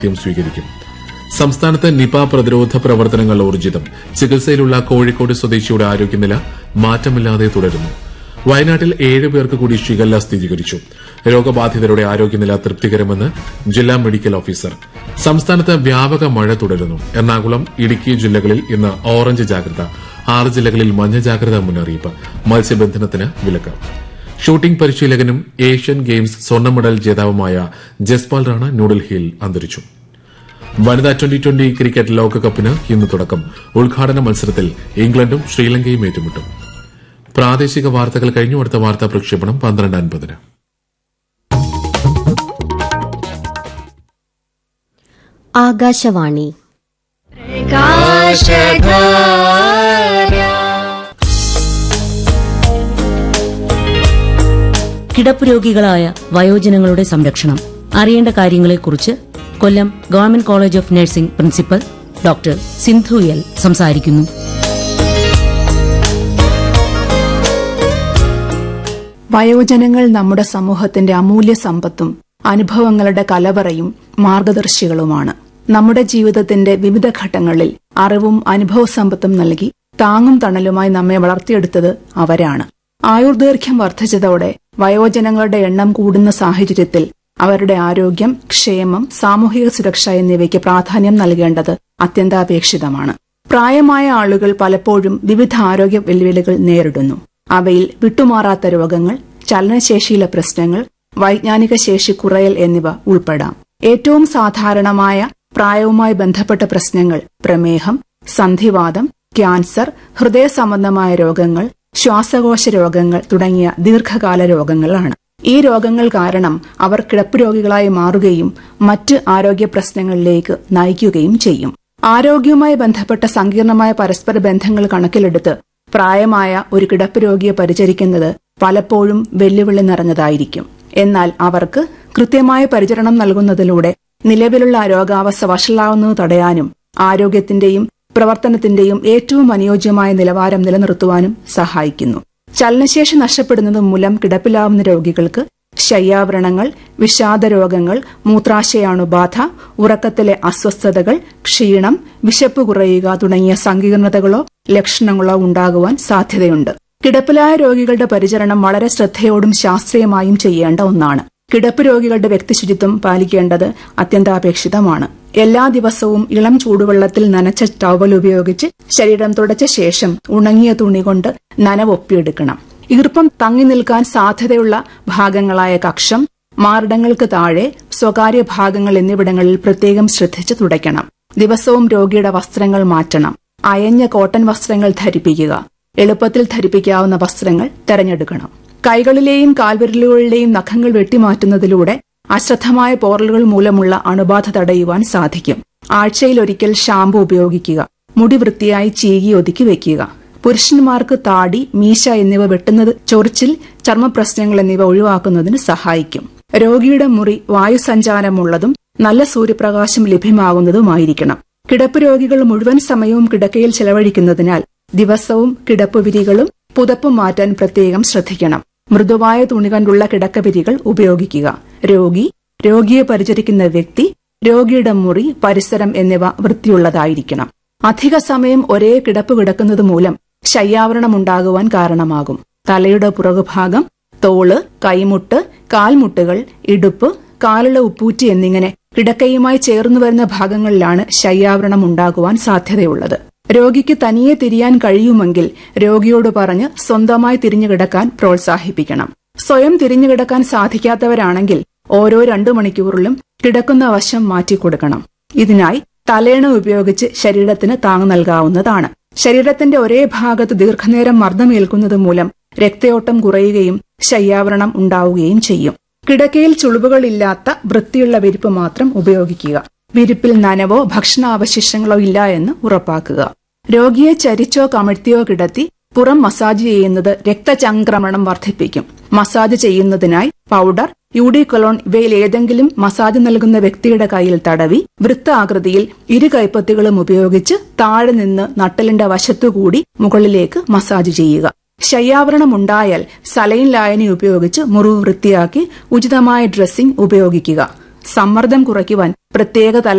ആദ്യം സ്വീകരിക്കും സംസ്ഥാനത്ത് നിപ പ്രതിരോധ പ്രവർത്തനങ്ങൾ ഊർജിതം ചികിത്സയിലുള്ള കോഴിക്കോട് സ്വദേശിയുടെ ആരോഗ്യനില മാറ്റമില്ലാതെ തുടരുന്നു വയനാട്ടിൽ ഏഴ് പേർക്ക് കൂടി ഷിഗല്ല സ്ഥിരീകരിച്ചു രോഗബാധിതരുടെ ആരോഗ്യനില തൃപ്തികരമെന്ന് ജില്ലാ മെഡിക്കൽ ഓഫീസർ സംസ്ഥാനത്ത് വ്യാപക മഴ തുടരുന്നു എറണാകുളം ഇടുക്കി ജില്ലകളിൽ ഇന്ന് ഓറഞ്ച് ജാഗ്രത ആറ് ജില്ലകളിൽ മഞ്ഞ ജാഗ്രതാ മുന്നറിയിപ്പ് മത്സ്യബന്ധനത്തിന് വിലക്ക് ഷൂട്ടിംഗ് പരിശീലകനും ഏഷ്യൻ ഗെയിംസ് സ്വർണ്ണ മെഡൽ ജേതാവുമായ ജസ്പാൽ റാണ ന്യൂഡൽഹിയിൽ അന്തരിച്ചു വനിതാ ട്വന്റി ട്വന്റി ക്രിക്കറ്റ് ലോകകപ്പിന് ഇന്ന് തുടക്കം ഉദ്ഘാടന മത്സരത്തിൽ ഇംഗ്ലണ്ടും ശ്രീലങ്കയും ഏറ്റുമുട്ടും പ്രാദേശിക വാർത്തകൾ കഴിഞ്ഞു അടുത്ത വാർത്താ പ്രക്ഷേപണം പന്ത്രണ്ട് അൻപതിന് ആകാശവാണി കിടപ്പ് രോഗികളായ വയോജനങ്ങളുടെ സംരക്ഷണം അറിയേണ്ട കാര്യങ്ങളെക്കുറിച്ച് Kollam government college of nursing principal doctor Sindhu L സംസാരിക്കുന്നു വയോജനങ്ങൾ നമ്മുടെ സമൂഹത്തിന്റെ അമൂല്യ സമ്പത്തും അനുഭവങ്ങളുടെ കലവറയും മാർഗദർശികളുമാണ് നമ്മുടെ ജീവിതത്തിന്റെ വിവിധ ഘട്ടങ്ങളിൽ അറിവും അനുഭവ സമ്പത്തും നൽകി താങ്ങും തണലുമായി നമ്മെ വളർത്തിയെടുത്തത് അവരാണ് ആയുർദൈർഘ്യം വർദ്ധിച്ചതോടെ വയോജനങ്ങളുടെ എണ്ണം കൂടുന്ന സാഹചര്യത്തിൽ അവരുടെ ആരോഗ്യം ക്ഷേമം സാമൂഹിക സുരക്ഷ എന്നിവയ്ക്ക് പ്രാധാന്യം നൽകേണ്ടത് അത്യന്താപേക്ഷിതമാണ് പ്രായമായ ആളുകൾ പലപ്പോഴും വിവിധ ആരോഗ്യ വെല്ലുവിളികൾ നേരിടുന്നു അവയിൽ വിട്ടുമാറാത്ത രോഗങ്ങൾ ചലനശേഷിയിലെ പ്രശ്നങ്ങൾ വൈജ്ഞാനിക ശേഷി കുറയൽ എന്നിവ ഉൾപ്പെടാം ഏറ്റവും സാധാരണമായ പ്രായവുമായി ബന്ധപ്പെട്ട പ്രശ്നങ്ങൾ പ്രമേഹം സന്ധിവാദം ക്യാൻസർ ഹൃദയ സംബന്ധമായ രോഗങ്ങൾ ശ്വാസകോശ രോഗങ്ങൾ തുടങ്ങിയ ദീർഘകാല രോഗങ്ങളാണ് ഈ രോഗങ്ങൾ കാരണം അവർ കിടപ്പ് രോഗികളായി മാറുകയും മറ്റ് ആരോഗ്യ പ്രശ്നങ്ങളിലേക്ക് നയിക്കുകയും ചെയ്യും ആരോഗ്യവുമായി ബന്ധപ്പെട്ട സങ്കീർണമായ പരസ്പര ബന്ധങ്ങൾ കണക്കിലെടുത്ത് പ്രായമായ ഒരു കിടപ്പ് രോഗിയെ പരിചരിക്കുന്നത് പലപ്പോഴും വെല്ലുവിളി നിറഞ്ഞതായിരിക്കും എന്നാൽ അവർക്ക് കൃത്യമായ പരിചരണം നൽകുന്നതിലൂടെ നിലവിലുള്ള രോഗാവസ്ഥ വഷളാവുന്നത് തടയാനും ആരോഗ്യത്തിന്റെയും പ്രവർത്തനത്തിന്റെയും ഏറ്റവും അനുയോജ്യമായ നിലവാരം നിലനിർത്തുവാനും സഹായിക്കുന്നു ചലനശേഷി നഷ്ടപ്പെടുന്നത് മൂലം കിടപ്പിലാവുന്ന രോഗികൾക്ക് ശയ്യാവരണങ്ങൾ വിഷാദരോഗങ്ങൾ മൂത്രാശയാണുബാധ ഉറക്കത്തിലെ അസ്വസ്ഥതകൾ ക്ഷീണം വിശപ്പ് കുറയുക തുടങ്ങിയ സങ്കീർണതകളോ ലക്ഷണങ്ങളോ ഉണ്ടാകുവാൻ സാധ്യതയുണ്ട് കിടപ്പിലായ രോഗികളുടെ പരിചരണം വളരെ ശ്രദ്ധയോടും ശാസ്ത്രീയമായും ചെയ്യേണ്ട ഒന്നാണ് കിടപ്പ് രോഗികളുടെ വ്യക്തിശുചിത്വം പാലിക്കേണ്ടത് അത്യന്താപേക്ഷിതമാണ് എല്ലാ ദിവസവും ഇളം ചൂടുവെള്ളത്തിൽ നനച്ച ടവൽ ഉപയോഗിച്ച് ശരീരം തുടച്ച ശേഷം ഉണങ്ങിയ തുണി കൊണ്ട് നനവൊപ്പിയെടുക്കണം ഈർപ്പം തങ്ങി നിൽക്കാൻ സാധ്യതയുള്ള ഭാഗങ്ങളായ കക്ഷം മാറിടങ്ങൾക്ക് താഴെ സ്വകാര്യ ഭാഗങ്ങൾ എന്നിവിടങ്ങളിൽ പ്രത്യേകം ശ്രദ്ധിച്ച് തുടയ്ക്കണം ദിവസവും രോഗിയുടെ വസ്ത്രങ്ങൾ മാറ്റണം അയഞ്ഞ കോട്ടൺ വസ്ത്രങ്ങൾ ധരിപ്പിക്കുക എളുപ്പത്തിൽ ധരിപ്പിക്കാവുന്ന വസ്ത്രങ്ങൾ തെരഞ്ഞെടുക്കണം കൈകളിലെയും കാൽവിരലുകളിലെയും നഖങ്ങൾ വെട്ടിമാറ്റുന്നതിലൂടെ അശ്രദ്ധമായ പോറലുകൾ മൂലമുള്ള അണുബാധ തടയുവാൻ സാധിക്കും ആഴ്ചയിലൊരിക്കൽ ഷാമ്പു ഉപയോഗിക്കുക മുടി വൃത്തിയായി ചീകി ഒതുക്കി വെക്കുക പുരുഷന്മാർക്ക് താടി മീശ എന്നിവ വെട്ടുന്നത് ചൊറിച്ചിൽ ചർമ്മപ്രശ്നങ്ങൾ എന്നിവ ഒഴിവാക്കുന്നതിന് സഹായിക്കും രോഗിയുടെ മുറി വായുസഞ്ചാരമുള്ളതും നല്ല സൂര്യപ്രകാശം ലഭ്യമാകുന്നതുമായിരിക്കണം കിടപ്പ് രോഗികൾ മുഴുവൻ സമയവും കിടക്കയിൽ ചെലവഴിക്കുന്നതിനാൽ ദിവസവും കിടപ്പ് വിരികളും പുതപ്പും മാറ്റാൻ പ്രത്യേകം ശ്രദ്ധിക്കണം മൃദുവായ തുണി കൊണ്ടുള്ള കിടക്കവിരികൾ ഉപയോഗിക്കുക രോഗി രോഗിയെ പരിചരിക്കുന്ന വ്യക്തി രോഗിയുടെ മുറി പരിസരം എന്നിവ വൃത്തിയുള്ളതായിരിക്കണം അധിക സമയം ഒരേ കിടപ്പ് കിടക്കുന്നത് മൂലം ശയ്യാവരണമുണ്ടാകുവാൻ കാരണമാകും തലയുടെ പുറകുഭാഗം തോള് കൈമുട്ട് കാൽമുട്ടുകൾ ഇടുപ്പ് കാലുള്ള ഉപ്പൂറ്റി എന്നിങ്ങനെ കിടക്കയുമായി ചേർന്നു വരുന്ന ഭാഗങ്ങളിലാണ് ശയ്യാവരണം ഉണ്ടാകുവാൻ സാധ്യതയുള്ളത് രോഗിക്ക് തനിയെ തിരിയാൻ കഴിയുമെങ്കിൽ രോഗിയോട് പറഞ്ഞ് സ്വന്തമായി തിരിഞ്ഞു കിടക്കാൻ പ്രോത്സാഹിപ്പിക്കണം സ്വയം തിരിഞ്ഞു കിടക്കാൻ സാധിക്കാത്തവരാണെങ്കിൽ ഓരോ രണ്ടു മണിക്കൂറിലും കിടക്കുന്ന വശം മാറ്റിക്കൊടുക്കണം ഇതിനായി തലേണ ഉപയോഗിച്ച് ശരീരത്തിന് താങ്ങ് നൽകാവുന്നതാണ് ശരീരത്തിന്റെ ഒരേ ഭാഗത്ത് ദീർഘനേരം മർദ്ദമേൽക്കുന്നത് മൂലം രക്തയോട്ടം കുറയുകയും ശയ്യാവരണം ഉണ്ടാവുകയും ചെയ്യും കിടക്കയിൽ ചുളിവുകളില്ലാത്ത വൃത്തിയുള്ള വിരിപ്പ് മാത്രം ഉപയോഗിക്കുക വിരിപ്പിൽ നനവോ ഭക്ഷണാവശിഷ്ടങ്ങളോ ഇല്ല എന്ന് ഉറപ്പാക്കുക രോഗിയെ ചരിച്ചോ കമിഴ്ത്തിയോ കിടത്തി പുറം മസാജ് ചെയ്യുന്നത് രക്തചംക്രമണം വർദ്ധിപ്പിക്കും മസാജ് ചെയ്യുന്നതിനായി പൗഡർ യൂഡിക്കൊലോൺ ഇവയിൽ ഏതെങ്കിലും മസാജ് നൽകുന്ന വ്യക്തിയുടെ കയ്യിൽ തടവി വൃത്താകൃതിയിൽ ഇരു കൈപ്പത്തികളും ഉപയോഗിച്ച് താഴെ നിന്ന് നട്ടലിന്റെ വശത്തുകൂടി മുകളിലേക്ക് മസാജ് ചെയ്യുക ശയ്യാവരണമുണ്ടായാൽ സലൈൻ ലായനി ഉപയോഗിച്ച് മുറിവ് വൃത്തിയാക്കി ഉചിതമായ ഡ്രസ്സിംഗ് ഉപയോഗിക്കുക സമ്മർദ്ദം കുറയ്ക്കുവാൻ പ്രത്യേക തല